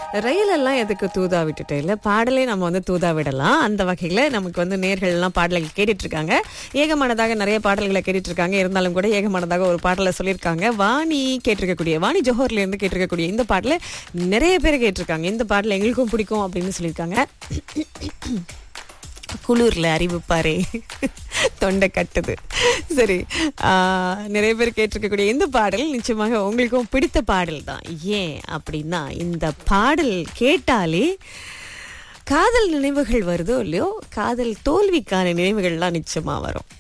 ரயிலெல்லாம் எதுக்கு தூதா விட்டுட்டு இல்லை பாடலே நம்ம வந்து தூதா விடலாம் அந்த வகையில் நமக்கு வந்து நேர்கள் எல்லாம் பாடல்கள் கேட்டுட்டு இருக்காங்க ஏகமானதாக நிறைய பாடல்களை கேட்டுட்டு இருக்காங்க இருந்தாலும் கூட ஏகமானதாக ஒரு பாடலை சொல்லியிருக்காங்க வாணி கேட்டிருக்கக்கூடிய வாணி ஜோஹர்ல இருந்து கேட்டிருக்கக்கூடிய இந்த பாடலை நிறைய பேர் கேட்டிருக்காங்க இந்த பாடல் எங்களுக்கும் பிடிக்கும் அப்படின்னு சொல்லியிருக்காங்க குளூர்ல அறிவிப்பாரே தொண்டை கட்டுது சரி ஆஹ், நிறைய பேர் கேட்டிருக்கக்கூடிய இந்த பாடல் நிச்சயமாக உங்களுக்கும் பிடித்த பாடல் தான் ஏன் அப்படின்னா இந்த பாடல் கேட்டாலே காதல் நினைவுகள் வருதோ இல்லையோ காதல் தோல்விக்கான நினைவுகள்லாம் நிச்சயமா வரும்